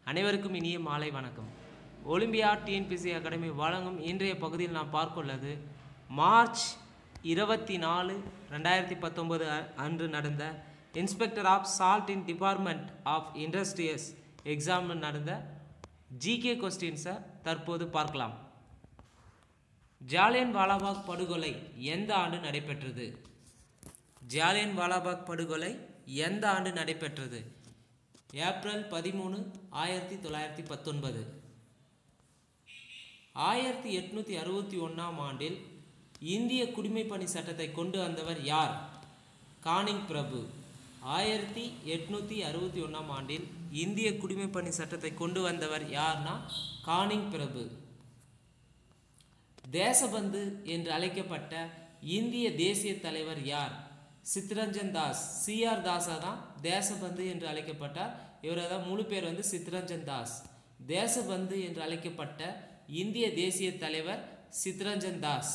அனைவருக்கும் இனிய மாலை வணக்கம் ஒலிம்பியா டிஎன்பிசி அகாடமி வழங்கும் இன்றைய பகுதியில் நாம் பார்க்க உள்ளது மார்ச் இருபத்தி நாலு ரெண்டாயிரத்தி பத்தொன்பது அன்று நடந்த inspector of salt in department of industries எக்ஸாமில் நடந்த ஜிகே கொஸ்டின்ஸை தற்போது பார்க்கலாம் ஜாலியன் வாலாபாக் படுகொலை எந்த ஆண்டு நடைபெற்றது ஜாலியன் வாலாபாக் படுகொலை எந்த ஆண்டு நடைபெற்றது ஏப்ரல் பதிமூணு ஆயிரத்தி தொள்ளாயிரத்தி பத்தொன்பது ஆயிரத்தி எட்நூற்றி அறுபத்தி ஒன்றாம் ஆண்டில் இந்திய குடிமைப்பணி சட்டத்தை கொண்டு வந்தவர் யார் கானிங் பிரபு ஆயிரத்தி எட்நூற்றி அறுபத்தி ஒன்றாம் ஆண்டில் இந்திய குடிமைப்பணி சட்டத்தை கொண்டு வந்தவர் யார்னா கானிங் பிரபு தேசபந்து என்று அழைக்கப்பட்ட இந்திய தேசிய தலைவர் யார் சித்ரஞ்சன் தாஸ் சிஆர் தாஸா தான் தேசபந்து என்று அழைக்கப்பட்டார் இவரை தான் முழு பேர் வந்து சித்ரஞ்சன் தாஸ் தேசபந்து என்று அழைக்கப்பட்ட இந்திய தேசிய தலைவர் சித்ரஞ்சன் தாஸ்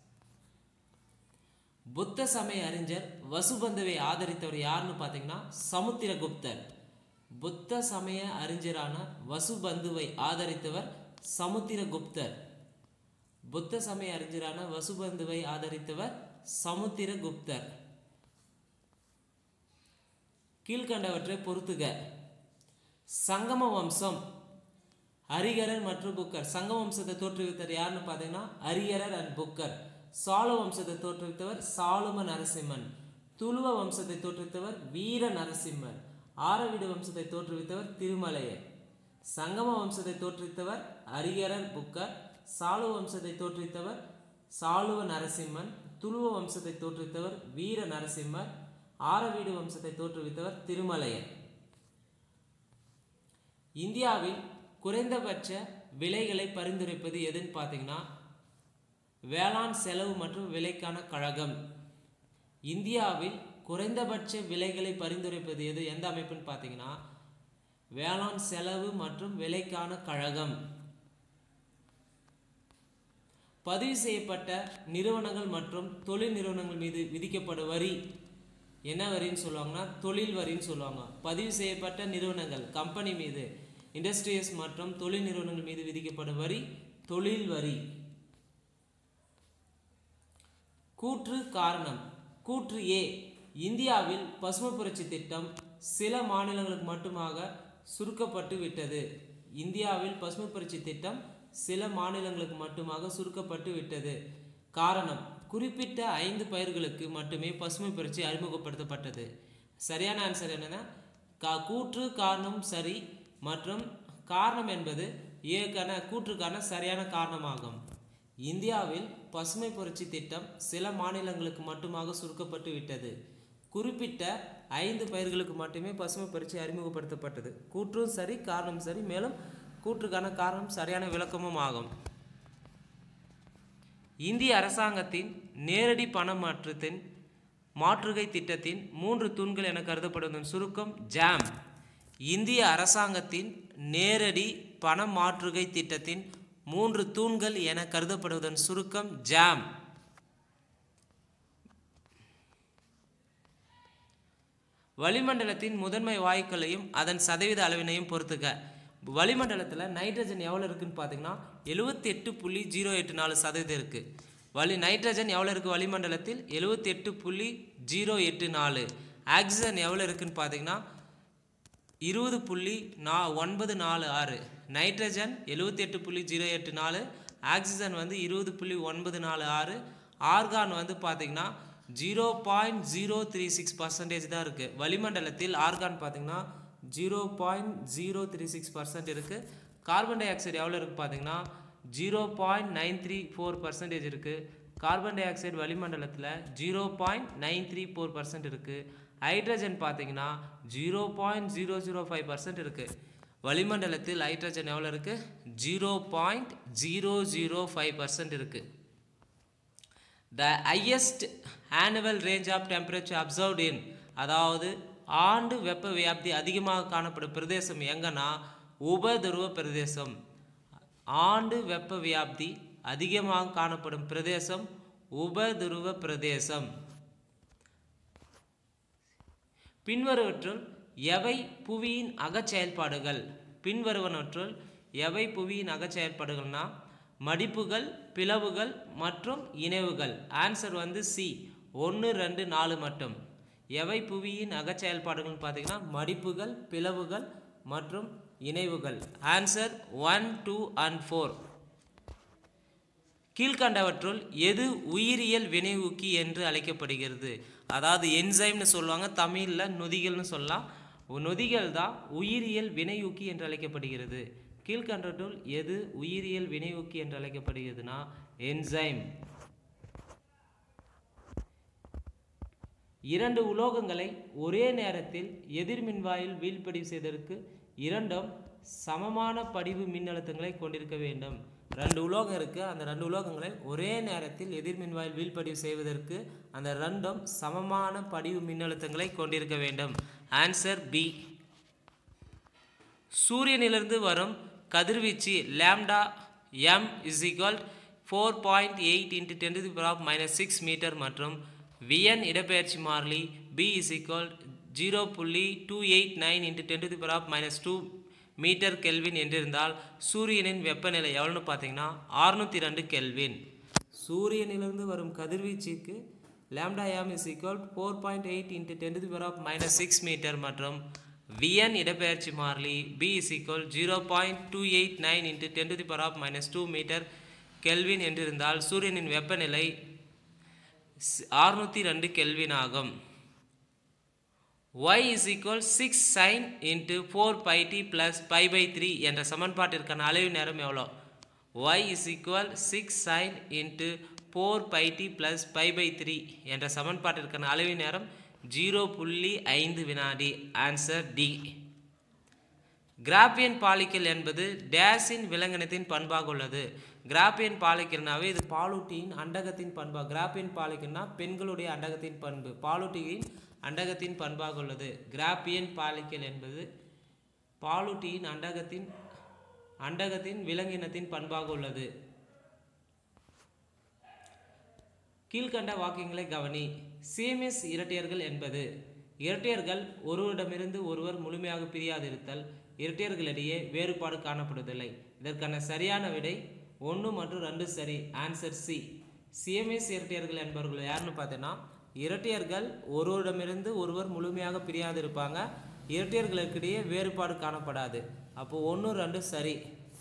புத்த சமய அறிஞர் வசுபந்துவை ஆதரித்தவர் யாருன்னு பார்த்தீங்கன்னா சமுத்திரகுப்தர் புத்த சமய அறிஞரான வசுபந்துவை ஆதரித்தவர் சமுத்திரகுப்தர் புத்த சமய அறிஞரான வசுபந்துவை ஆதரித்தவர் சமுத்திரகுப்தர் கீழ்கண்டவற்றை பொறுத்துக சங்கம வம்சம் ஹரிகரர் மற்றும் புக்கர் சங்கம வம்சத்தை தோற்றுவித்தவர் யாருன்னு பார்த்தீங்கன்னா ஹரிகரர் அண்ட் புக்கர் சால வம்சத்தை தோற்றுவித்தவர் சாலும நரசிம்மன் துளுவ வம்சத்தை தோற்றுவித்தவர் வீர நரசிம்மர் ஆரவீடு வம்சத்தை தோற்றுவித்தவர் திருமலையர் சங்கம வம்சத்தை தோற்றுவித்தவர் ஹரிகரர் புக்கர் சாலுவ வம்சத்தை தோற்றுவித்தவர் சாலுவ நரசிம்மன் துளுவ வம்சத்தை தோற்றுவித்தவர் வீர நரசிம்மர் ஆரவீடு வம்சத்தை தோற்றுவித்தவர் திருமலையர் இந்தியாவில் குறைந்தபட்ச விலைகளை பரிந்துரைப்பது எதுன்னு பார்த்தீங்கன்னா வேளாண் செலவு மற்றும் விலைக்கான கழகம் இந்தியாவில் குறைந்தபட்ச விலைகளை பரிந்துரைப்பது எது எந்த அமைப்புன்னு பார்த்தீங்கன்னா வேளாண் செலவு மற்றும் விலைக்கான கழகம் பதிவு செய்யப்பட்ட நிறுவனங்கள் மற்றும் தொழில் நிறுவனங்கள் மீது விதிக்கப்படும் வரி என்ன வரின்னு சொல்லுவாங்கன்னா தொழில் வரின்னு சொல்லுவாங்க பதிவு செய்யப்பட்ட நிறுவனங்கள் கம்பெனி மீது இண்டஸ்ட்ரியஸ் மற்றும் தொழில் நிறுவனங்கள் மீது விதிக்கப்படும் வரி தொழில் வரி கூற்று காரணம் கூற்று ஏ இந்தியாவில் பசுமை புரட்சி திட்டம் சில மாநிலங்களுக்கு மட்டுமாக சுருக்கப்பட்டு விட்டது இந்தியாவில் பசுமை புரட்சி திட்டம் சில மாநிலங்களுக்கு மட்டுமாக சுருக்கப்பட்டு விட்டது காரணம் குறிப்பிட்ட ஐந்து பயிர்களுக்கு மட்டுமே பசுமை புரட்சி அறிமுகப்படுத்தப்பட்டது சரியான ஆன்சர் என்னன்னா கா கூற்று காரணம் சரி மற்றும் காரணம் என்பது ஏற்கான கூற்றுக்கான சரியான காரணமாகும் இந்தியாவில் பசுமை புரட்சி திட்டம் சில மாநிலங்களுக்கு மட்டுமாக சுருக்கப்பட்டு விட்டது குறிப்பிட்ட ஐந்து பயிர்களுக்கு மட்டுமே பசுமை புரட்சி அறிமுகப்படுத்தப்பட்டது கூற்றும் சரி காரணம் சரி மேலும் கூற்றுக்கான காரணம் சரியான விளக்கமும் ஆகும் இந்திய அரசாங்கத்தின் நேரடி பண மாற்றத்தின் மாற்றுகை திட்டத்தின் மூன்று தூண்கள் என கருதப்படுவதன் சுருக்கம் ஜாம் இந்திய அரசாங்கத்தின் நேரடி பண மாற்றுகை திட்டத்தின் மூன்று தூண்கள் என கருதப்படுவதன் சுருக்கம் ஜாம் வளிமண்டலத்தின் முதன்மை வாயுக்களையும் அதன் சதவீத அளவினையும் பொறுத்துக்க வளிமண்டலத்தில் நைட்ரஜன் எவ்வளோ இருக்குன்னு பார்த்தீங்கன்னா எழுபத்தி எட்டு புள்ளி ஜீரோ எட்டு நாலு சதவீதம் இருக்குது வளி நைட்ரஜன் எவ்வளோ இருக்குது வளிமண்டலத்தில் எழுபத்தி எட்டு புள்ளி ஜீரோ எட்டு நாலு ஆக்சிஜன் எவ்வளோ இருக்குன்னு பார்த்தீங்கன்னா இருபது புள்ளி நா ஒன்பது நாலு ஆறு நைட்ரஜன் எழுபத்தி எட்டு புள்ளி ஜீரோ எட்டு நாலு ஆக்சிஜன் வந்து இருபது புள்ளி ஒன்பது நாலு ஆறு ஆர்கான் வந்து பார்த்திங்கன்னா zero point zero three six percentage தான் இருக்குது வளிமண்டலத்தில் ஆர்கான் பார்த்திங்கன்னா zero point zero three six percent இருக்குது கார்பன் டை ஆக்சைடு எவ்வளோ இருக்குது பார்த்தீங்கன்னா zero point nine three four percentage இருக்குது கார்பன் டை ஆக்சைடு வளிமண்டலத்தில் zero point nine three four percent இருக்குது ஹைட்ரஜன் பார்த்தீங்கன்னா zero point zero zero five percent இருக்குது வளிமண்டலத்தில் ஹைட்ரஜன் எவ்வளோ இருக்குது zero point zero zero five percent இருக்குது the highest annual range of temperature observed in அதாவது ஆண்டு வெப்ப வியாப்தி அதிகமாக காணப்படும் பிரதேசம் எங்கன்னா உபதுருவ பிரதேசம் ஆண்டு வெப்ப வியாப்தி அதிகமாக காணப்படும் பிரதேசம் உபதுருவ பிரதேசம் பின்வருவற்றுள் எவை புவியின் அகச்செயல்பாடுகள் பின்வருவனற்றுள் எவை புவியின் அகச்செயல்பாடுகள்னா மடிப்புகள் பிளவுகள் மற்றும் இணைவுகள் ஆன்சர் வந்து சி ஒன்று ரெண்டு நாலு மட்டும் எவை புவியின் அகச்செயல்பாடுகள்னு பார்த்தீங்கன்னா மடிப்புகள் பிளவுகள் மற்றும் இணைவுகள் answer one two and four கீழ்கண்டவற்றுள் எது உயிரியல் வினையூக்கி என்று அழைக்கப்படுகிறது அதாவது என்சைம்னு சொல்லுவாங்க தமிழில் நொதிகள்னு சொல்லலாம் நொதிகள் தான் உயிரியல் வினையூக்கி என்று அழைக்கப்படுகிறது கீழ்கண்டவற்றுள் எது உயிரியல் வினையூக்கி என்று அழைக்கப்படுகிறதுனா என்சைம் இரண்டு உலோகங்களை ஒரே நேரத்தில் எதிர்மின்வாயில் வீழ்ப்படிவு செய்வதற்கு இரண்டும் சமமான படிவு மின்னழுத்தங்களை கொண்டிருக்க வேண்டும் ரெண்டு உலோகம் இருக்குது அந்த ரெண்டு உலோகங்களை ஒரே நேரத்தில் எதிர்மின்வாயில் வீழ்ப்படிவு செய்வதற்கு அந்த ரெண்டும் சமமான படிவு மின்னழுத்தங்களை கொண்டிருக்க வேண்டும் ஆன்சர் பி சூரியனிலிருந்து வரும் கதிர்வீச்சு lambda m is equal four point eight into ten to power minus six metre மற்றும் வியன் இடப்பெயர்ச்சி மாறிலி பி இஸ் ஈக்குவல் ஜீரோ புள்ளி two eight nine into ten to power minus two metre kelvin என்றிருந்தால் சூரியனின் வெப்பநிலை எவ்வளோன்னு பார்த்தீங்கன்னா அறுநூற்றி ரெண்டு கெல்வின் சூரியனிலிருந்து வரும் கதிர்வீச்சுக்கு lambda m is equal four point eight into ten to power minus six metre மற்றும் வியன் இடப்பெயர்ச்சி மாறிலி b is equal zero point two eight nine into ten to the power of minus two metre kelvin என்றிருந்தால் சூரியனின் வெப்பநிலை அறுநூற்றி ரெண்டு kelvin ஆகும் y is equal 6 sin into 4 pi t plus pi by 3 என்ற சமன்பாட்டிற்கான அளவு நேரம் எவ்வளோ y is equal 6 sin into 4 pi t plus pi by 3 என்ற சமன்பாட்டிற்கான அளவு நேரம் ஜீரோ புள்ளி ஐந்து வினாடி ஆன்சர் டி கிராப்பியன் பாலிக்கல் என்பது டேஸின் விலங்கினத்தின் பண்பாக உள்ளது கிராப்பியன் பாலிக்கல்னாவே இது பாலூட்டியின் அண்டகத்தின் பண்பா கிராப்பியன் பாலிக்கல்னா பெண்களுடைய அண்டகத்தின் பண்பு பாலூட்டியின் அண்டகத்தின் பண்பாக உள்ளது கிராப்பியன் பாலிக்கல் என்பது பாலூட்டியின் அண்டகத்தின் அண்டகத்தின் விலங்கினத்தின் பண்பாக உள்ளது கீழ்கண்ட வாக்கியங்களை கவனி சிஎம்எஸ் இரட்டையர்கள் என்பது இரட்டையர்கள் ஒருவரிடமிருந்து ஒருவர் முழுமையாக பிரியாதிருத்தல் இரட்டையர்களிடையே வேறுபாடு காணப்படுவதில்லை இதற்கான சரியான விடை ஒன்று மற்றும் ரெண்டு சரி ஆன்சர் சி சிஎம்எஸ் இரட்டையர்கள் என்பவர்கள் யாருன்னு பார்த்தீங்கன்னா இரட்டையர்கள் ஒருவரிடமிருந்து ஒருவர் முழுமையாக பிரியாதிருப்பாங்க இரட்டையர்களுக்கிடையே வேறுபாடு காணப்படாது அப்போ ஒன்று ரெண்டு சரி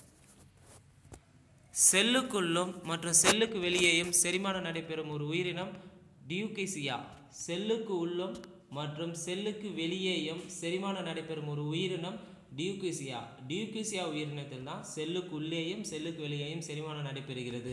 செல்லுக்குள்ளும் மற்றும் செல்லுக்கு வெளியேயும் செரிமானம் நடைபெறும் ஒரு உயிரினம் டியூகேசியா செல்லுக்கு உள்ளும் மற்றும் செல்லுக்கு வெளியேயும் செரிமானம் நடைபெறும் ஒரு உயிரினம் டியூகேசியா டியூகேசியா உயிரினத்தில் தான் செல்லுக்கு உள்ளேயும் செல்லுக்கு வெளியேயும் செரிமானம் நடைபெறுகிறது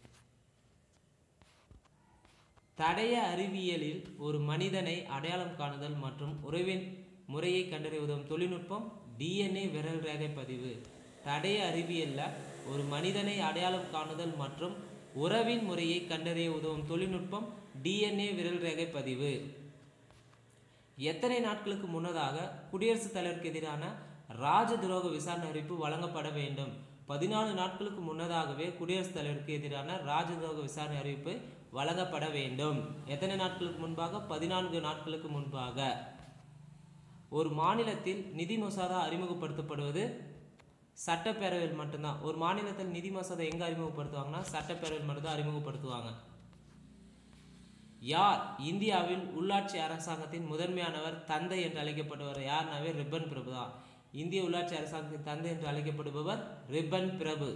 தடய அறிவியலில் ஒரு மனிதனை அடையாளம் காணுதல் மற்றும் உறவின் முறையை கண்டறிய உதவும் தொழில்நுட்பம் டிஎன்ஏ விரல் ரேகை பதிவு தடய அறிவியலில் ஒரு மனிதனை அடையாளம் காணுதல் மற்றும் உறவின் முறையை கண்டறிய உதவும் தொழில்நுட்பம் டிஎன்ஏ விரல் ரேகை பதிவு எத்தனை நாட்களுக்கு முன்னதாக குடியரசுத் தலைவருக்கு எதிரான ராஜ துரோக விசாரணை அறிவிப்பு வழங்கப்பட வேண்டும் பதினாலு நாட்களுக்கு முன்னதாகவே குடியரசுத் தலைவருக்கு எதிரான ராஜ துரோக விசாரணை அறிவிப்பு வழங்கப்பட வேண்டும் எத்தனை நாட்களுக்கு முன்பாக பதினான்கு நாட்களுக்கு முன்பாக ஒரு மாநிலத்தில் நிதி மசோதா அறிமுகப்படுத்தப்படுவது சட்டப்பேரவையில் மட்டும்தான் ஒரு மாநிலத்தில் நிதி மசோதா எங்கே அறிமுகப்படுத்துவாங்கன்னா சட்டப்பேரவையில் மட்டும்தான் அறிமுகப்படுத்துவாங்க யார் இந்தியாவில் உள்ளாட்சி அரசாங்கத்தின் முதன்மையானவர் தந்தை என்று அழைக்கப்படுவர் யார்னாவே ரிப்பன் பிரபு தான் இந்திய உள்ளாட்சி அரசாங்கத்தின் தந்தை என்று அழைக்கப்படுபவர் ரிப்பன் பிரபு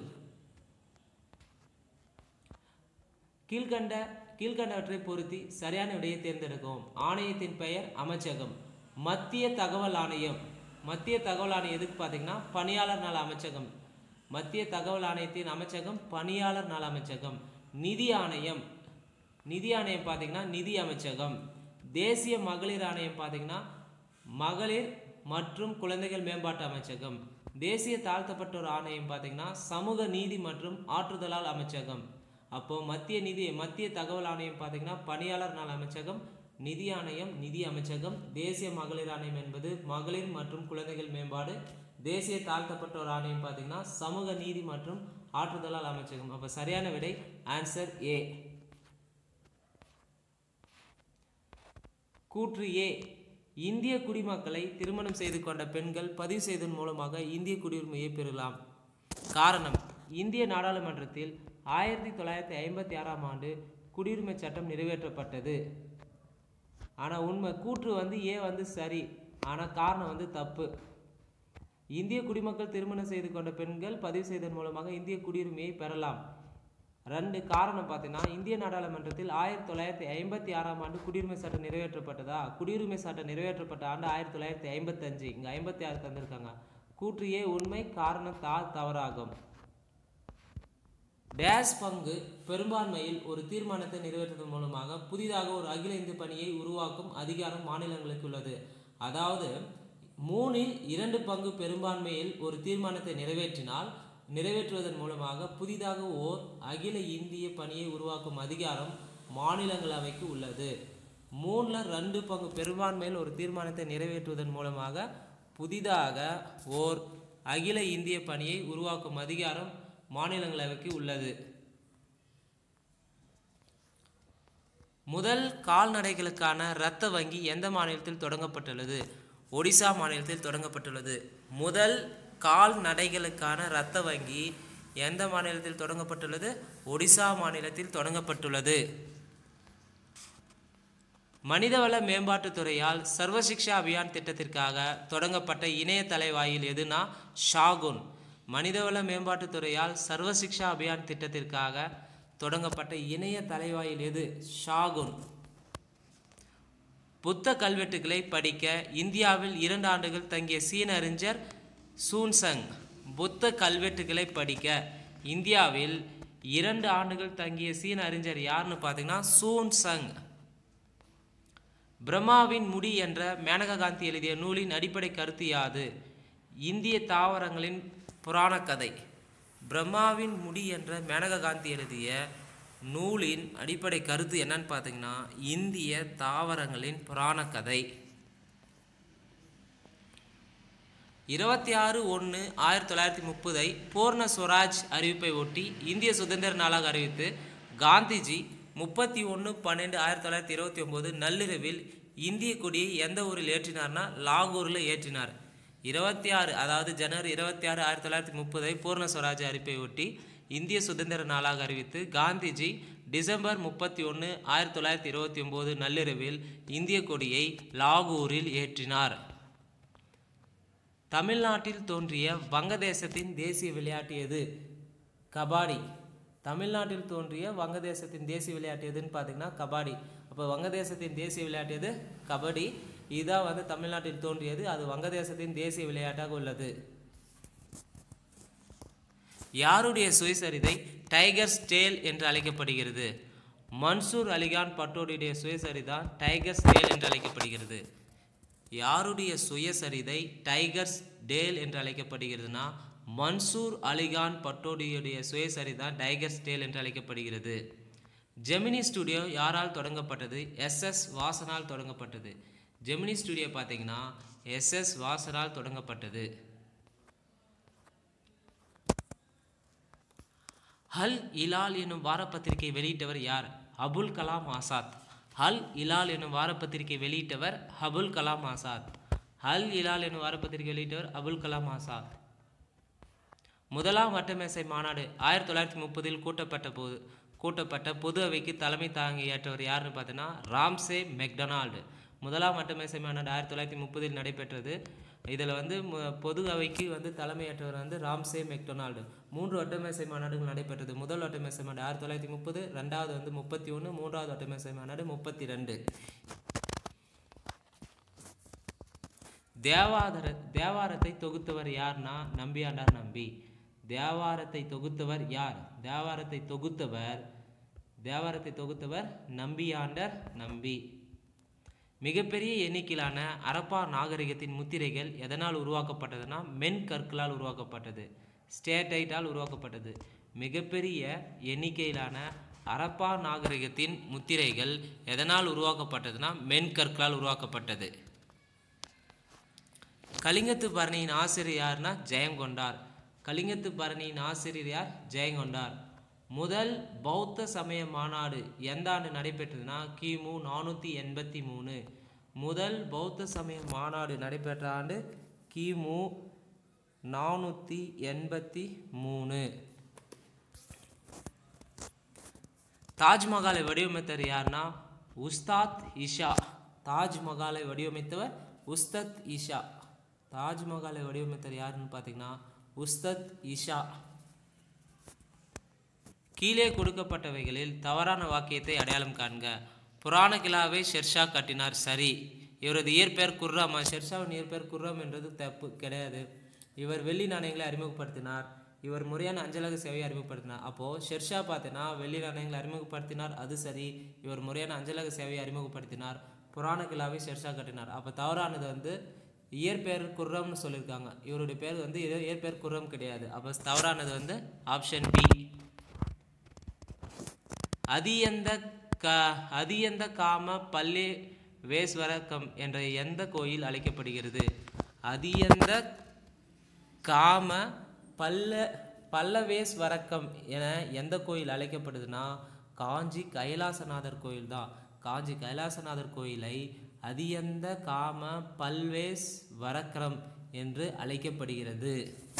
கீழ்கண்ட கீழ்கண்டவற்றை பொருத்தி சரியான விடையை தேர்ந்தெடுக்கவும் ஆணையத்தின் பெயர் அமைச்சகம் மத்திய தகவல் ஆணையம் மத்திய தகவல் ஆணையம் எதுக்கு பார்த்தீங்கன்னா பணியாளர் நல அமைச்சகம் மத்திய தகவல் ஆணையத்தின் அமைச்சகம் பணியாளர் நல அமைச்சகம் நிதி ஆணையம் நிதி ஆணையம் பார்த்தீங்கன்னா நிதி அமைச்சகம் தேசிய மகளிர் ஆணையம் பார்த்தீங்கன்னா மகளிர் மற்றும் குழந்தைகள் மேம்பாட்டு அமைச்சகம் தேசிய தாழ்த்தப்பட்டோர் ஆணையம் பார்த்தீங்கன்னா சமூக நீதி மற்றும் ஆற்றுதலால் அமைச்சகம் அப்போ மத்திய நிதி மத்திய தகவல் ஆணையம் பார்த்தீங்கன்னா பணியாளர் நல அமைச்சகம் நிதி ஆணையம் நிதி அமைச்சகம் தேசிய மகளிர் ஆணையம் என்பது மகளிர் மற்றும் குழந்தைகள் மேம்பாடு தேசிய தாழ்த்தப்பட்டோர் ஆணையம் பார்த்தீங்கன்னா சமூக நீதி மற்றும் ஆற்றுதலால் அமைச்சகம் அப்போ சரியான விடை ஆன்சர் ஏ கூற்று ஏ இந்திய குடிமக்களை திருமணம் செய்து கொண்ட பெண்கள் பதிவு செய்ததன் மூலமாக இந்திய குடியுரிமையை பெறலாம் காரணம் இந்திய நாடாளுமன்றத்தில் ஆயிரத்தி தொள்ளாயிரத்தி ஐம்பத்தி ஆறாம் ஆண்டு குடியுரிமை சட்டம் நிறைவேற்றப்பட்டது ஆனால் உண்மை கூற்று வந்து ஏ வந்து சரி ஆனால் காரணம் வந்து தப்பு இந்திய குடிமக்கள் திருமணம் செய்து கொண்ட பெண்கள் பதிவு செய்ததன் மூலமாக இந்திய குடியுரிமையை பெறலாம் ரெண்டு காரணம் பார்த்தீங்கன்னா இந்திய நாடாளுமன்றத்தில் ஆயிரத்தி தொள்ளாயிரத்தி ஐம்பத்தி ஆறாம் ஆண்டு குடியுரிமை சட்டம் நிறைவேற்றப்பட்டதா குடியுரிமை சட்டம் நிறைவேற்றப்பட்ட ஆண்டு ஆயிரத்தி தொள்ளாயிரத்தி ஐம்பத்தஞ்சு இங்கே ஐம்பத்தி ஆறு தந்திருக்காங்க கூற்று ஏ உண்மை காரணம் தா தவறாகும் டேஷ் பங்கு பெரும்பான்மையில் ஒரு தீர்மானத்தை நிறைவேற்றுவதன் மூலமாக புதிதாக ஒரு அகில இந்திய பணியை உருவாக்கும் அதிகாரம் மாநிலங்களுக்கு உள்ளது அதாவது மூணில் இரண்டு பங்கு பெரும்பான்மையில் ஒரு தீர்மானத்தை நிறைவேற்றினால் நிறைவேற்றுவதன் மூலமாக புதிதாக ஓர் அகில இந்திய பணியை உருவாக்கும் அதிகாரம் மாநிலங்களவைக்கு உள்ளது மூணில் ரெண்டு பங்கு பெரும்பான்மையில் ஒரு தீர்மானத்தை நிறைவேற்றுவதன் மூலமாக புதிதாக ஓர் அகில இந்திய பணியை உருவாக்கும் அதிகாரம் மாநிலங்களவைக்கு உள்ளது முதல் கால்நடைகளுக்கான இரத்த வங்கி எந்த மாநிலத்தில் தொடங்கப்பட்டுள்ளது ஒடிசா மாநிலத்தில் தொடங்கப்பட்டுள்ளது முதல் கால்நடைகளுக்கான இரத்த வங்கி எந்த மாநிலத்தில் தொடங்கப்பட்டுள்ளது ஒடிசா மாநிலத்தில் தொடங்கப்பட்டுள்ளது மனிதவள மேம்பாட்டுத் துறையால் சர்வசிக்ஷா அபியான் திட்டத்திற்காக தொடங்கப்பட்ட இணைய தலைவாயில் எதுனா ஷாகுன் மனிதவள மேம்பாட்டுத் துறையால் சர்வசிக்ஷா அபியான் திட்டத்திற்காக தொடங்கப்பட்ட இணைய தலைவாயில் எது ஷாகுன் புத்த கல்வெட்டுகளை படிக்க இந்தியாவில் இரண்டு ஆண்டுகள் தங்கிய சீன அறிஞர் சூன்சங் புத்த கல்வெட்டுகளை படிக்க இந்தியாவில் இரண்டு ஆண்டுகள் தங்கிய சீன அறிஞர் யாருன்னு பார்த்தீங்கன்னா சூன்சங் பிரம்மாவின் முடி என்ற மேனகா காந்தி எழுதிய நூலின் அடிப்படை கருத்து யாது இந்திய தாவரங்களின் புராண கதை பிரம்மாவின் முடி என்ற மேனகா காந்தி எழுதிய நூலின் அடிப்படை கருத்து என்னன்னு பார்த்தீங்கன்னா இந்திய தாவரங்களின் புராண கதை இருபத்தி ஆறு ஒன்று ஆயிரத்தி தொள்ளாயிரத்தி முப்பதை பூர்ண ஸ்வராஜ் அறிவிப்பை ஒட்டி இந்திய சுதந்திர நாளாக அறிவித்து காந்திஜி முப்பத்தி ஒன்று பன்னெண்டு ஆயிரத்தி தொள்ளாயிரத்தி இருபத்தி ஒம்பது நள்ளிரவில் இந்திய கொடியை எந்த ஊரில் ஏற்றினார்னா லாகூரில் ஏற்றினார் இருபத்தி ஆறு அதாவது ஜனவரி இருபத்தி ஆறு ஆயிரத்தி தொள்ளாயிரத்தி முப்பதை பூர்ண ஸ்வராஜ் அறிவிப்பை ஒட்டி இந்திய சுதந்திர நாளாக அறிவித்து காந்திஜி டிசம்பர் முப்பத்தி ஒன்று ஆயிரத்தி தொள்ளாயிரத்தி இருபத்தி ஒம்பது நள்ளிரவில் இந்திய கொடியை லாகூரில் ஏற்றினார் தமிழ்நாட்டில் தோன்றிய வங்கதேசத்தின் தேசிய விளையாட்டு எது கபாடி தமிழ்நாட்டில் தோன்றிய வங்கதேசத்தின் தேசிய விளையாட்டு எதுன்னு பார்த்தீங்கன்னா கபாடி அப்போ வங்கதேசத்தின் தேசிய விளையாட்டு எது கபடி இதுதான் வந்து தமிழ்நாட்டில் தோன்றியது அது வங்கதேசத்தின் தேசிய விளையாட்டாக உள்ளது யாருடைய சுயசரிதை டைகர்ஸ் டேல் என்று அழைக்கப்படுகிறது மன்சூர் அலிகான் பட்டோடியுடைய சுயசரிதான் டைகர்ஸ் டேல் என்று அழைக்கப்படுகிறது யாருடைய சுயசரிதை டைகர்ஸ் டேல் என்று அழைக்கப்படுகிறதுனா மன்சூர் அலிகான் பட்டோடியுடைய சுயசரிதான் டைகர்ஸ் டேல் என்று அழைக்கப்படுகிறது ஜெமினி ஸ்டுடியோ யாரால் தொடங்கப்பட்டது எஸ்எஸ் வாசனால் தொடங்கப்பட்டது ஜெமினி ஸ்டுடியோ பார்த்தீங்கன்னா எஸ்எஸ் வாசனால் தொடங்கப்பட்டது ஹல் இலால் எனும் வாரப்பத்திரிகை வெளியிட்டவர் யார் அபுல் கலாம் ஆசாத் ஹல் இலால் எனும் வாரப்பத்திரிகை வெளியிட்டவர் அபுல் கலாம் ஆசாத் ஹல் இலால் எனும் வாரப்பத்திரிகை வெளியிட்டவர் அபுல் கலாம் ஆசாத் முதலாம் வட்டமேசை மாநாடு ஆயிரத்தி தொள்ளாயிரத்தி முப்பதில் கூட்டப்பட்ட போது கூட்டப்பட்ட பொது அவைக்கு தலைமை தாங்கி ஏற்றவர் யாருன்னு பார்த்தீங்கன்னா ராம்சே மெக்டொனால்டு முதலாம் வட்டமேசை மாநாடு ஆயிரத்தி தொள்ளாயிரத்தி முப்பதில் நடைபெற்றது இதில் வந்து மு- பொது அவைக்கு வந்து தலைமையேற்றவர் வந்து ராம்சே மெக்டொனால்டு மூன்று வட்டமேசை மாநாடுகள் நடைபெற்றது முதல் வட்டமேசை மாநாடு ஆயிரத்தி தொள்ளாயிரத்தி முப்பது ரெண்டாவது வந்து முப்பத்தி ஒன்று மூன்றாவது வட்டமேசை மாநாடு முப்பத்தி ரெண்டு தேவாதர தேவாரத்தை தொகுத்தவர் யார்னா நம்பியாண்டார் நம்பி தேவாரத்தை தொகுத்தவர் யார் தேவாரத்தை தொகுத்தவர் தேவாரத்தை தொகுத்தவர் நம்பியாண்டர் நம்பி மிகப்பெரிய எண்ணிக்கையிலான அரப்பா நாகரிகத்தின் முத்திரைகள் எதனால் உருவாக்கப்பட்டதுன்னா மென் கற்களால் உருவாக்கப்பட்டது ஸ்டேட்டைட்டால் உருவாக்கப்பட்டது மிகப்பெரிய எண்ணிக்கையிலான அரப்பா நாகரிகத்தின் முத்திரைகள் எதனால் உருவாக்கப்பட்டதுன்னா மென் கற்களால் உருவாக்கப்பட்டது கலிங்கத்து பரணியின் ஆசிரியர் யாருன்னா ஜெயங்கொண்டார் கலிங்கத்து பரணியின் ஆசிரியர் யார் ஜெயங்கொண்டார் முதல் பௌத்த சமய மாநாடு எந்த ஆண்டு நடைபெற்றதுன்னா கிமு நானூற்றி எண்பத்தி மூணு முதல் பௌத்த சமய மாநாடு நடைபெற்ற ஆண்டு கிமு நானூற்றி எண்பத்தி மூணு தாஜ்மஹாலை வடிவமைத்தவர் யாருன்னா உஸ்தாத் இஷா தாஜ்மஹாலை வடிவமைத்தவர் உஸ்தத் இஷா தாஜ்மஹாலை வடிவமைத்தவர் யாருன்னு பார்த்தீங்கன்னா உஸ்தத் இஷா கீழே கொடுக்கப்பட்டவைகளில் தவறான வாக்கியத்தை அடையாளம் காண்க புராண கிலாவை ஷெர்ஷா கட்டினார் சரி இவரது இயற்பெயர் குர்ராமா ஷெர்ஷாவின் இயற்பெயர் குர்ரம் என்றது தப்பு கிடையாது இவர் வெள்ளி நாணயங்களை அறிமுகப்படுத்தினார் இவர் முறையான அஞ்சலக சேவையை அறிமுகப்படுத்தினார் அப்போது ஷெர்ஷா பார்த்தீங்கன்னா வெள்ளி நாணயங்களை அறிமுகப்படுத்தினார் அது சரி இவர் முறையான அஞ்சலக சேவையை அறிமுகப்படுத்தினார் புராண கிலாவை ஷெர்ஷா கட்டினார் அப்போ தவறானது வந்து இயற்பெயர் குர்ரம்னு சொல்லியிருக்காங்க இவருடைய பேர் வந்து இது இயற்பெயர் குர்ரம் கிடையாது அப்போ தவறானது வந்து ஆப்ஷன் பி அதியந்த க அதியந்த காம பல்லே வேஸ்வரக்கம் என்ற எந்த கோயில் அழைக்கப்படுகிறது அதியந்த காம பல்ல பல்லவேஸ்வரக்கம் என எந்த கோயில் அழைக்கப்படுதுன்னா காஞ்சி கைலாசநாதர் கோயில் தான் காஞ்சி கைலாசநாதர் கோயிலை அதியந்த காம பல்வேஸ் வரக்கரம் என்று அழைக்கப்படுகிறது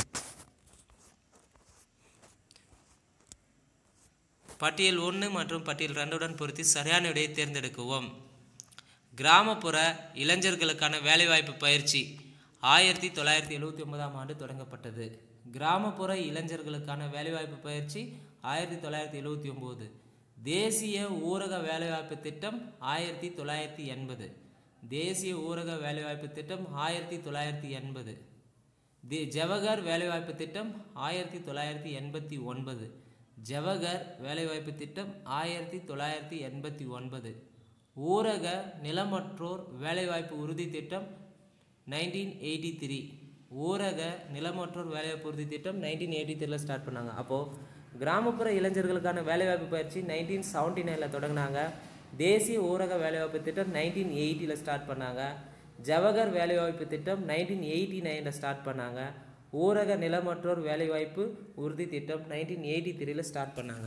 பட்டியல் ஒன்று மற்றும் பட்டியல் ரெண்டுடன் பொருத்தி சரியான விடையை தேர்ந்தெடுக்கவும் கிராமப்புற இளைஞர்களுக்கான வேலைவாய்ப்பு பயிற்சி ஆயிரத்தி தொள்ளாயிரத்தி எழுவத்தி ஒன்பதாம் ஆண்டு தொடங்கப்பட்டது கிராமப்புற இளைஞர்களுக்கான வேலைவாய்ப்பு பயிற்சி ஆயிரத்தி தொள்ளாயிரத்தி எழுவத்தி ஒம்பது தேசிய ஊரக வேலைவாய்ப்பு திட்டம் ஆயிரத்தி தொள்ளாயிரத்தி எண்பது தேசிய ஊரக வேலைவாய்ப்பு திட்டம் ஆயிரத்தி தொள்ளாயிரத்தி எண்பது தி ஜவஹர் வேலைவாய்ப்பு திட்டம் ஆயிரத்தி தொள்ளாயிரத்தி எண்பத்தி ஒன்பது ஜவஹர் வேலைவாய்ப்பு திட்டம் ஆயிரத்தி தொள்ளாயிரத்தி எண்பத்தி ஒன்பது ஊரக நிலமற்றோர் வேலைவாய்ப்பு உறுதி திட்டம் நைன்டீன் எயிட்டி த்ரீ ஊரக நிலமற்றோர் வேலைவாய்ப்பு உறுதி திட்டம் நைன்டீன் எயிட்டி த்ரீல ஸ்டார்ட் பண்ணாங்க அப்போது கிராமப்புற இளைஞர்களுக்கான வேலைவாய்ப்பு பயிற்சி நைன்டீன் செவன்ட்டி நைனில் தொடங்கினாங்க தேசிய ஊரக வேலைவாய்ப்பு திட்டம் நைன்டீன் எயிட்டியில் ஸ்டார்ட் பண்ணாங்க ஜவஹர் வேலைவாய்ப்பு திட்டம் நைன்டீன் எயிட்டி நைனில் ஸ்டார்ட் பண்ணாங்க ஊரக நிலமற்றோர் வேலைவாய்ப்பு உறுதி திட்டம் நைன்டீன் எயிட்டி த்ரீல ஸ்டார்ட் பண்ணாங்க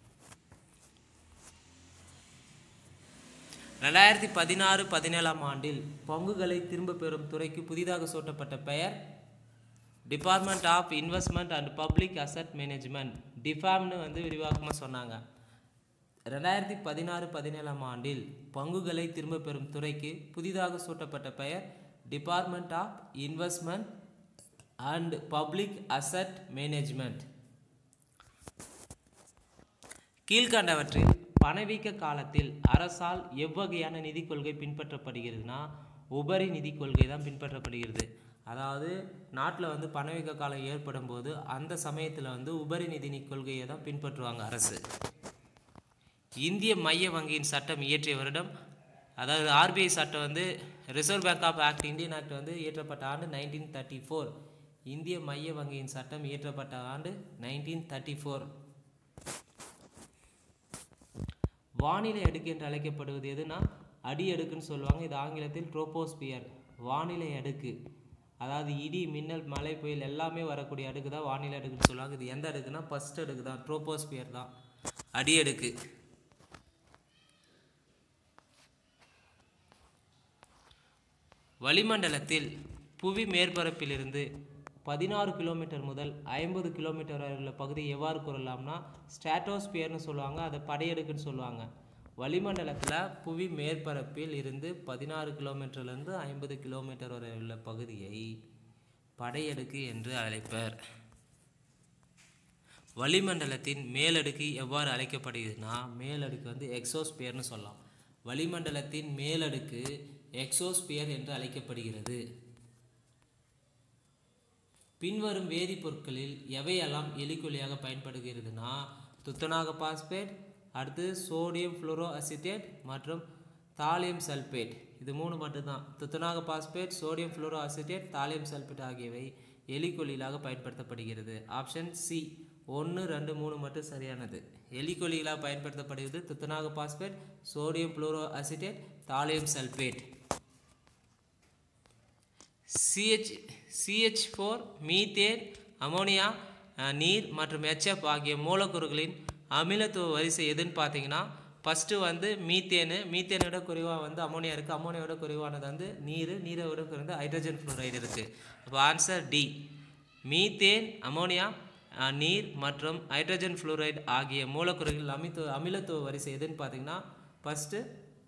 ரெண்டாயிரத்தி பதினாறு பதினேழாம் ஆண்டில் பங்குகளை திரும்பப் பெறும் துறைக்கு புதிதாக சூட்டப்பட்ட பெயர் department of investment and public asset management டிஃபாம்னு வந்து விரிவாக்கமாக சொன்னாங்க ரெண்டாயிரத்தி பதினாறு பதினேழாம் ஆண்டில் பங்குகளை திரும்பப் பெறும் துறைக்கு புதிதாக சூட்டப்பட்ட பெயர் department of investment and public asset management கீழ்கண்டவற்றில் பணவீக்க காலத்தில் அரசால் எவ்வகையான நிதி கொள்கை பின்பற்றப்படுகிறதுனா உபரி நிதி கொள்கை தான் பின்பற்றப்படுகிறது அதாவது நாட்டில் வந்து பணவீக்க காலம் ஏற்படும் போது அந்த சமயத்தில் வந்து உபரி நிதி கொள்கையை தான் பின்பற்றுவாங்க அரசு இந்திய மைய வங்கியின் சட்டம் இயற்றிய வருடம் அதாவது ஆர்பிஐ சட்டம் வந்து reserve bank of act Indian act வந்து இயற்றப்பட்ட ஆண்டு நைன்டீன் தேர்ட்டி ஃபோர் இந்திய மைய வங்கியின் சட்டம் இயற்றப்பட்ட ஆண்டு நைன்டீன் தேர்ட்டி ஃபோர் வானிலை அடுக்கு என்று அழைக்கப்படுவது எதுனா அடி அடுக்குன்னு சொல்லுவாங்க இது ஆங்கிலத்தில் ட்ரோபோஸ்பியர் வானிலை அடுக்கு அதாவது இடி மின்னல் மழை புயல் எல்லாமே வரக்கூடிய அடுக்கு தான் வானிலை அடுக்குன்னு சொல்லுவாங்க இது எந்த அடுக்குன்னா ஃபர்ஸ்ட் அடுக்கு தான் ட்ரோபோஸ்பியர் தான் அடி அடுக்கு வளிமண்டலத்தில் புவி மேற்பரப்பிலிருந்து பதினாறு கிலோமீட்டர் முதல் ஐம்பது கிலோமீட்டர் வரை உள்ள பகுதியை எவ்வாறு கூறலாம்னா ஸ்ட்ராட்டோஸ்பியர்னு சொல்லுவாங்க அதை படையடுக்குன்னு சொல்லுவாங்க வளிமண்டலத்தில் புவி மேற்பரப்பில் இருந்து பதினாறு கிலோமீட்டர்லேருந்து ஐம்பது கிலோமீட்டர் வரை உள்ள பகுதியை படையடுக்கு என்று அழைப்பர் வளிமண்டலத்தின் மேலடுக்கு எவ்வாறு அழைக்கப்படுகிறதுனா மேலடுக்கு வந்து எக்ஸோஸ்பியர்னு சொல்லலாம் வளிமண்டலத்தின் மேலடுக்கு எக்ஸோஸ்பியர் என்று அழைக்கப்படுகிறது பின்வரும் வேதிப்பொருட்களில் எவையெல்லாம் எலிக்கொல்லியாக பயன்படுகிறதுனா துத்தநாக பாஸ்பேட் அடுத்து சோடியம் ஃப்ளோரோ அசிட்டேட் மற்றும் தாலியம் சல்பேட் இது மூணு மட்டும்தான் துத்தநாக phosphate sodium fluoroacetate thallium sulphate ஆகியவை எலிக்கொல்லிகளாக பயன்படுத்தப்படுகிறது ஆப்ஷன் சி ஒன்று ரெண்டு மூணு மட்டும் சரியானது எலிக்கொல்லிகளாக பயன்படுத்தப்படுகிறது துத்தநாக phosphate sodium fluoroacetate thallium sulphate CH CH four methane ammonia அஹ், நீர் மற்றும் HF ஆகிய மூலக்கூறுகளின் அமிலத்துவ வரிசை எதுன்னு பார்த்தீங்கன்னா ஃபஸ்ட்டு வந்து மீத்தேனு மீத்தேனை விட குறைவாக வந்து அமோனியா இருக்குது அமோனியா விட குறைவானது வந்து நீர் நீரை விட குறைந்த ஹைட்ரஜன் ஃப்ளோரைடு இருக்குது அப்போ ஆன்சர் டி மீத்தேன் அமோனியா அஹ், நீர் மற்றும் ஹைட்ரஜன் ஃப்ளோரைடு ஆகிய மூலக்கூறுகள் அமித்துவ அமிலத்துவ வரிசை எதுன்னு பார்த்தீங்கன்னா ஃபஸ்ட்டு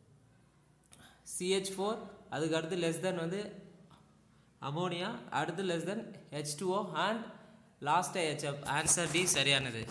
சிஹெச் ஃபோர் அதுக்கு அடுத்து லெஸ் தென் வந்து அமோனியா அடுத்து less then H two O and லாஸ்ட்டாக ஹெச்எஃப் ஆன்சர் டி சரியானது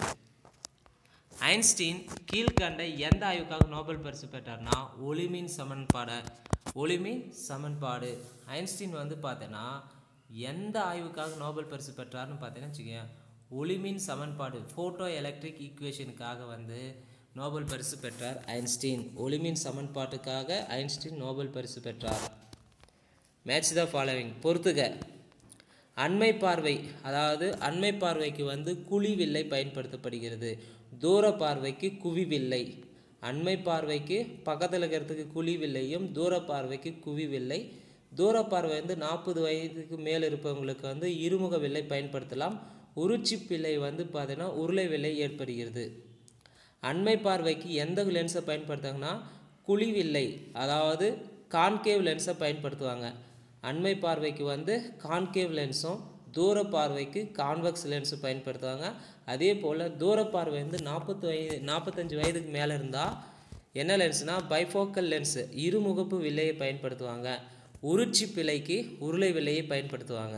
ஐன்ஸ்டீன் கீழ்கண்ட எந்த ஆய்வுக்காக நோபல் பரிசு பெற்றார்னா ஒளிமின் சமன்பாடு ஒளிமின் சமன்பாடு ஐன்ஸ்டீன் வந்து பார்த்தீங்கன்னா எந்த ஆய்வுக்காக நோபல் பரிசு பெற்றார்னு பார்த்தீங்கன்னா வச்சுக்கோங்க ஒளிமின் சமன்பாடு ஃபோட்டோ எலக்ட்ரிக் ஈக்குவேஷனுக்காக வந்து நோபல் பரிசு பெற்றார் ஐன்ஸ்டீன் ஒளிமின் சமன்பாட்டுக்காக ஐன்ஸ்டீன் நோபல் பரிசு பெற்றார் மேட்ச் த ஃபாலோவிங் பொறுத்துக அண்மை பார்வை அதாவது அண்மை பார்வைக்கு வந்து குழிவில்லை பயன்படுத்தப்படுகிறது தூர பார்வைக்கு குவிவில்லை அண்மை பார்வைக்கு பக்கத்தில் இருக்கிறதுக்கு குழிவில்லையும் தூர பார்வைக்கு குவிவில்லை தூர பார்வை வந்து நாற்பது வயதுக்கு மேல் இருப்பவங்களுக்கு வந்து இருமுக வில்லை பயன்படுத்தலாம் உருச்சி பிள்ளை வந்து பார்த்தீங்கன்னா உருளை வில்லை ஏற்படுகிறது அண்மை பார்வைக்கு எந்த லென்ஸை பயன்படுத்தாங்கன்னா குழிவில்லை அதாவது கான்கேவ் லென்ஸை பயன்படுத்துவாங்க அண்மை பார்வைக்கு வந்து கான்கேவ் லென்ஸும் தூர பார்வைக்கு கான்வெக்ஸ் லென்ஸும் பயன்படுத்துவாங்க அதே போல் தூர பார்வை வந்து நாற்பத்து வயது நாற்பத்தஞ்சு வயதுக்கு மேலே இருந்தால் என்ன லென்ஸ்னால் பைஃபோக்கல் லென்ஸு இருமுகப்பு வில்லையை பயன்படுத்துவாங்க உருச்சி பிழைக்கு உருளை வில்லையை பயன்படுத்துவாங்க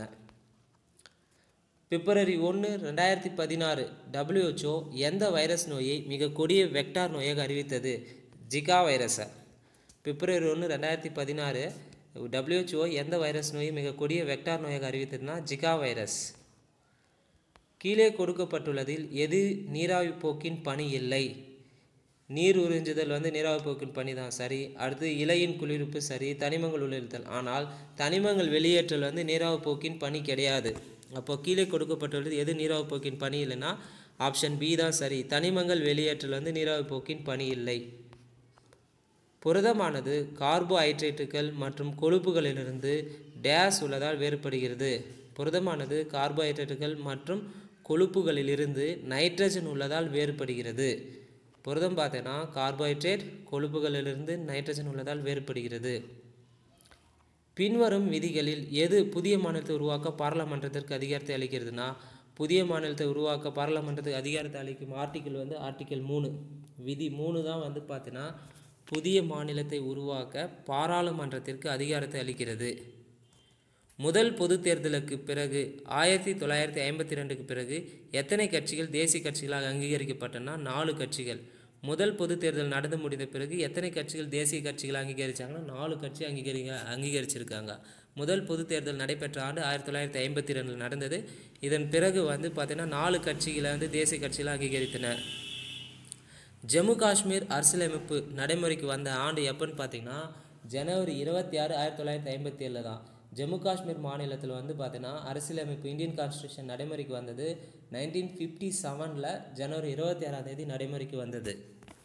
பிப்ரவரி ஒன்று ரெண்டாயிரத்தி பதினாறு WHO எந்த வைரஸ் நோயை மிக கொடிய வெக்டார் நோயாக அறிவித்தது ஜிகா வைரஸை பிப்ரவரி ஒன்று ரெண்டாயிரத்தி பதினாறு WHO எந்த வைரஸ் நோயை மிக கொடிய வெக்டார் நோயாக அறிவித்ததுன்னா ஜிகா வைரஸ் கீழே கொடுக்கப்பட்டுள்ளதில் எது நீராவி போக்கின் பணி இல்லை நீர் உறிஞ்சுதல் வந்து நீராவி போக்கின் பணி தான் சரி அடுத்து இலையின் குளிர்ப்பு சரி தனிமங்கள் உள்ளிருத்தல் ஆனால் தனிமங்கள் வெளியேற்றல் வந்து நீராவி போக்கின் பணி கிடையாது அப்போ கீழே கொடுக்கப்பட்டுள்ளது எது நீராவி போக்கின் பணி இல்லைன்னா ஆப்ஷன் பி தான் சரி தனிமங்கள் வெளியேற்றல் வந்து நீராவி போக்கின் பணி இல்லை புரதமானது கார்போஹைட்ரேட்டுகள் மற்றும் கொழுப்புகளிலிருந்து டேஸ் உள்ளதால் வேறுபடுகிறது புரதமானது கார்போஹைட்ரேட்டுகள் மற்றும் கொழுப்புகளிலிருந்து நைட்ரஜன் உள்ளதால் வேறுபடுகிறது புரதம் பார்த்தீங்கன்னா கார்போஹைட்ரேட் கொழுப்புகளிலிருந்து நைட்ரஜன் உள்ளதால் வேறுபடுகிறது பின்வரும் விதிகளில் எது புதிய மாநிலத்தை உருவாக்க பாராளுமன்றத்திற்கு அதிகாரத்தை அளிக்கிறதுனா புதிய மாநிலத்தை உருவாக்க பாராளுமன்றத்துக்கு அதிகாரத்தை அளிக்கும் ஆர்டிக்கிள் வந்து ஆர்டிக்கிள் மூணு விதி மூணு தான் வந்து பார்த்தீங்கன்னா புதிய மாநிலத்தை உருவாக்க பாராளுமன்றத்திற்கு அதிகாரத்தை அளிக்கிறது முதல் பொது தேர்தலுக்கு பிறகு ஆயிரத்தி தொள்ளாயிரத்தி ஐம்பத்தி ரெண்டுக்கு பிறகு எத்தனை கட்சிகள் தேசிய கட்சிகளாக அங்கீகரிக்கப்பட்டன நாலு கட்சிகள் முதல் பொது தேர்தல் நடந்து முடிந்த பிறகு எத்தனை கட்சிகள் தேசிய கட்சிகள் அங்கீகரிச்சாங்கன்னா நாலு கட்சி அங்கீகரிங்க அங்கீகரிச்சிருக்காங்க முதல் பொது தேர்தல் நடைபெற்ற ஆண்டு ஆயிரத்தி தொள்ளாயிரத்தி ஐம்பத்தி ரெண்டில் நடந்தது இதன் பிறகு வந்து பார்த்தீங்கன்னா நாலு கட்சிகளை வந்து தேசிய கட்சிகள் அங்கீகரித்தன ஜம்மு காஷ்மீர் அரசியலமைப்பு நடைமுறைக்கு வந்த ஆண்டு எப்போன்னு பார்த்தீங்கன்னா ஜனவரி இருபத்தி ஆறு ஆயிரத்தி தொள்ளாயிரத்தி ஐம்பத்தி ஏழில் தான் ஜம்மு காஷ்மீர் மாநிலத்தில் வந்து பார்த்தீங்கன்னா அரசியலமைப்பு இந்தியன் கான்ஸ்டியூஷன் நடைமுறைக்கு வந்தது நைன்டீன் ஃபிஃப்டி செவனில் ஜனவரி இருபத்தி ஆறாம் தேதி நடைமுறைக்கு வந்தது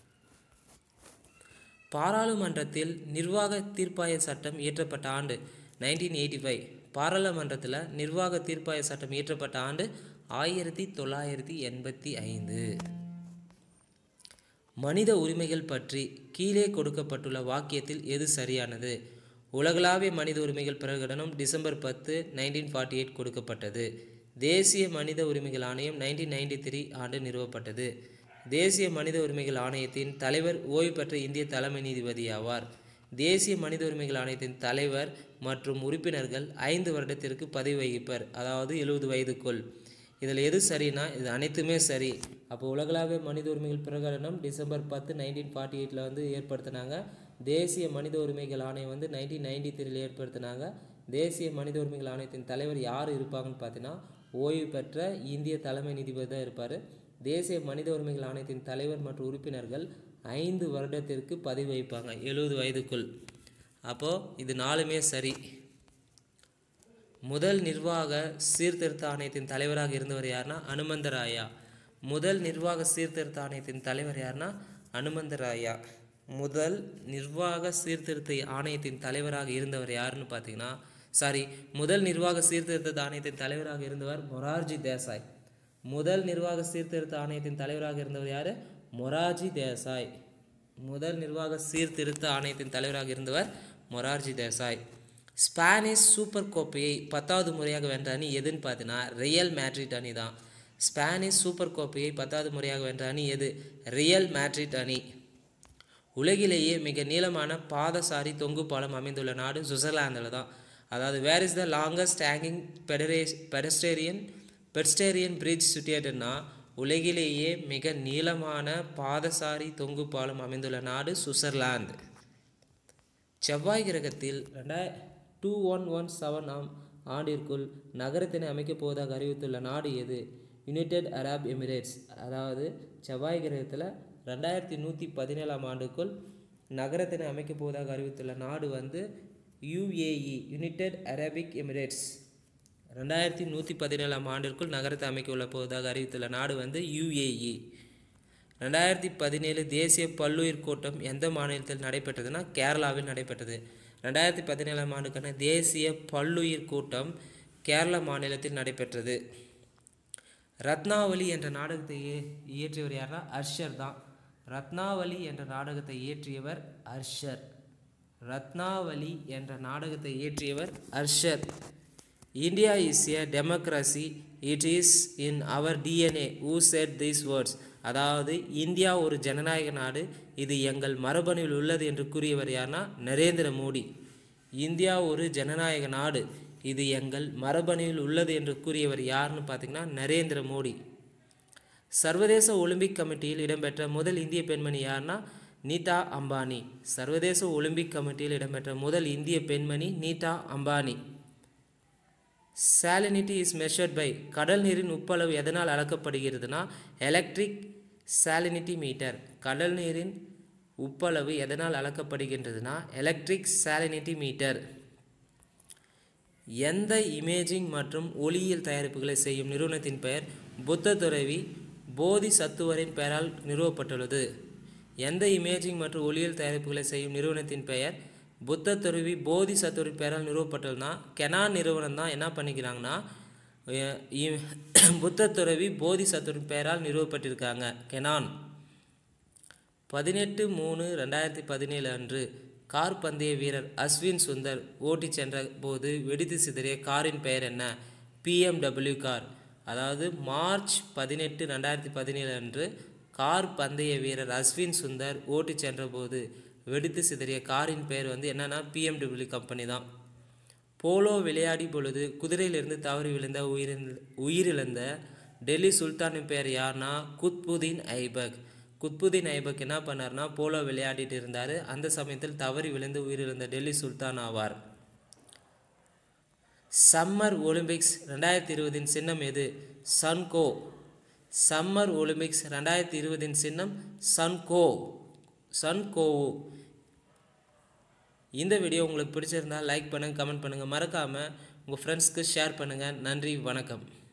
பாராளுமன்றத்தில் நிர்வாக தீர்ப்பாய சட்டம் இயற்றப்பட்ட ஆண்டு நைன்டீன் எயிட்டி ஃபைவ் பாராளுமன்றத்தில் நிர்வாக தீர்ப்பாய சட்டம் இயற்றப்பட்ட ஆண்டு ஆயிரத்தி தொள்ளாயிரத்தி எண்பத்தி ஐந்து மனித உரிமைகள் பற்றி கீழே கொடுக்கப்பட்டுள்ள வாக்கியத்தில் எது சரியானது உலகளாவிய மனித உரிமைகள் பிரகடனம் டிசம்பர் பத்து நைன்டீன் ஃபார்ட்டி எயிட் கொடுக்கப்பட்டது தேசிய மனித உரிமைகள் ஆணையம் நைன்டீன் நைன்டி த்ரீ ஆண்டு நிறுவப்பட்டது தேசிய மனித உரிமைகள் ஆணையத்தின் தலைவர் ஓய்வு பெற்ற இந்திய தலைமை நீதிபதி ஆவார் தேசிய மனித உரிமைகள் ஆணையத்தின் தலைவர் மற்றும் உறுப்பினர்கள் ஐந்து வருடத்திற்கு பதவி வகிப்பர் அதாவது எழுபது வயதுக்குள் இதில் எது சரினா இது அனைத்துமே சரி அப்போ உலகளாவிய மனித உரிமைகள் பிரகடனம் டிசம்பர் பத்து நைன்டீன் ஃபார்ட்டி எயிட்டில் வந்து ஏற்படுத்தினாங்க தேசிய மனித உரிமைகள் ஆணையம் வந்து நைன்டீன் நைன்டி த்ரீல ஏற்படுத்தினாங்க தேசிய மனித உரிமைகள் ஆணையத்தின் தலைவர் யார் இருப்பாங்கன்னு பார்த்தீங்கன்னா ஓய்வு பெற்ற இந்திய தலைமை நீதிபதி தான் இருப்பார் தேசிய மனித உரிமைகள் ஆணையத்தின் தலைவர் மற்றும் உறுப்பினர்கள் ஐந்து வருடத்திற்கு பதவி வகிப்பாங்க எழுபது வயதுக்குள் அப்போது இது நாலுமே சரி முதல் நிர்வாக சீர்திருத்த ஆணையத்தின் தலைவராக இருந்தவர் யாருன்னா அனுமந்தராயா முதல் நிர்வாக சீர்திருத்த ஆணையத்தின் தலைவர் யாருன்னா அனுமந்தராயா முதல் நிர்வாக சீர்திருத்த ஆணையத்தின் தலைவராக இருந்தவர் யாருன்னு பார்த்தீங்கன்னா சாரி முதல் நிர்வாக சீர்திருத்த ஆணையத்தின் தலைவராக இருந்தவர் மொரார்ஜி தேசாய் முதல் நிர்வாக சீர்திருத்த ஆணையத்தின் தலைவராக இருந்தவர் யார் மொரார்ஜி தேசாய் முதல் நிர்வாக சீர்திருத்த ஆணையத்தின் தலைவராக இருந்தவர் மொரார்ஜி தேசாய் ஸ்பானிஷ் சூப்பர் கோப்பையை பத்தாவது முறையாக வென்ற அணி எதுன்னு பார்த்தீங்கன்னா ரியல் மேட்ரிட் அணி தான் ஸ்பானிஷ் சூப்பர் கோப்பையை பத்தாவது முறையாக வென்ற அணி எது ரியல் மேட்ரிட் அணி உலகிலேயே மிக நீளமான பாதசாரி தொங்கு பாலம் அமைந்துள்ள நாடு சுவிட்சர்லாந்தில் தான் அதாவது where is the longest hanging பெடரே பெடஸ்டேரியன் பெட்ஸ்டேரியன் பிரிட்ஜ் சுட்டியேட்டட்னா உலகிலேயே மிக நீளமான பாதசாரி தொங்கு பாலம் அமைந்துள்ள நாடு சுவிட்சர்லாந்து செவ்வாய் கிரகத்தில் ரெண்டாய் டூ ஒன் ஒன் செவன் ஆம் ஆண்டிற்குள் நகரத்தினை அமைக்கப் போவதாக அறிவித்துள்ள நாடு எது யுனைடெட் அரப் எமிரேட்ஸ் அதாவது செவ்வாய் கிரகத்தில் ரெண்டாயிரத்தி நூற்றி பதினேழாம் ஆண்டுக்குள் நகரத்தினை அமைக்கப் போவதாக அறிவித்துள்ள நாடு வந்து யுஏஇ யுனைடெட் அரபிக் எமிரேட்ஸ் ரெண்டாயிரத்தி நூற்றி பதினேழாம் ஆண்டிற்குள் நகரத்தை அமைக்க உள்ள போவதாக அறிவித்துள்ள நாடு வந்து யுஏஇ ரெண்டாயிரத்தி பதினேழு தேசிய பல்லுயிர் கூட்டம் எந்த மாநிலத்தில் நடைபெற்றதுன்னா கேரளாவில் நடைபெற்றது ரெண்டாயிரத்தி பதினேழாம் ஆண்டுக்கான தேசிய பல்லுயிர் கூட்டம் கேரள மாநிலத்தில் நடைபெற்றது ரத்னாவலி என்ற நாடகத்தை இய- இயற்றியவர் யாருன்னா அர்ஷர் தான் ரத்னாவலி என்ற நாடகத்தை இயற்றியவர் அர்ஷர் ரத்னாவலி என்ற நாடகத்தை இயற்றியவர் Harsha India is a democracy it is in our DNA who said these words அதாவது இந்தியா ஒரு ஜனநாயக நாடு இது எங்கள் மரபணுவில் உள்ளது என்று கூறியவர் யார்னா நரேந்திர மோடி இந்தியா ஒரு ஜனநாயக நாடு இது எங்கள் மரபணுவில் உள்ளது என்று கூறியவர் யாருன்னு பார்த்தீங்கன்னா நரேந்திர மோடி சர்வதேச ஒலிம்பிக் கமிட்டியில் இடம்பெற்ற முதல் இந்திய பெண்மணி யார்னா நீதா அம்பானி சர்வதேச ஒலிம்பிக் கமிட்டியில் இடம்பெற்ற முதல் இந்திய பெண்மணி Nita Ambani salinity is measured by கடல் நீரின் உப்பளவு எதனால் அளக்கப்படுகிறதுனா எலக்ட்ரிக் சாலினிட்டி மீட்டர் கடல் நீரின் உப்பளவு எதனால் அளக்கப்படுகின்றதுனா எலக்ட்ரிக் சாலினிட்டி மீட்டர் எந்த இமேஜிங் மற்றும் ஒளியியல் தயாரிப்புகளை செய்யும் நிறுவனத்தின் பெயர் புத்த துறவி போதி சத்துவரின் பெயரால் நிறுவப்பட்டுள்ளது எந்த இமேஜிங் மற்றும் ஒளியியல் தயாரிப்புகளை செய்யும் நிறுவனத்தின் பெயர் புத்த துறவி போதி சத்துவரின் பெயரால் நிறுவப்பட்டுள்ளதுனா கெனான் நிறுவனம் தான் என்ன பண்ணிக்கிறாங்கன்னா அஹ் இ- புத்த துறவி போதி சத்துவரின் பெயரால் நிறுவப்பட்டிருக்காங்க கெனான் பதினெட்டு மூணு ரெண்டாயிரத்தி பதினேழு அன்று கார் பந்தய வீரர் அஸ்வின் சுந்தர் ஓட்டிச் சென்ற போது வெடித்து சிதறிய காரின் பெயர் என்ன பிஎம்டபிள்யூ கார் அதாவது மார்ச் பதினெட்டு ரெண்டாயிரத்தி பதினேழு அன்று கார் பந்தய வீரர் அஸ்வின் சுந்தர் ஓட்டிச் சென்ற போது வெடித்து சிதறிய காரின் பெயர் வந்து என்னன்னா பிஎம்டபிள்யூ கம்பெனி தான் போலோ விளையாடி பொழுது குதிரையிலிருந்து தவறி விழுந்த உயிரிழந்த உயிரிழந்த டெல்லி சுல்தானின் பெயர் யார்னா குத்புதீன் ஐபக் குத்புதீன் ஐபக் என்ன பண்ணார்னா போலோ விளையாடிட்டு இருந்தார் அந்த சமயத்தில் தவறி விழுந்து உயிரிழந்த டெல்லி சுல்தான் ஆவார் சம்மர் ஒலிம்பிக்ஸ் ரெண்டாயிரத்தி இருபதின் சின்னம் எது சன்கோ சம்மர் ஒலிம்பிக்ஸ் ரெண்டாயிரத்தி இருபதின் சின்னம் சன்கோ சன்கோவு இந்த வீடியோ உங்களுக்கு பிடிச்சிருந்தா லைக் பண்ணுங்கள் கமெண்ட் பண்ணுங்கள் மறக்காமல் உங்கள் ஃப்ரெண்ட்ஸ்க்கு ஷேர் பண்ணுங்கள் நன்றி வணக்கம்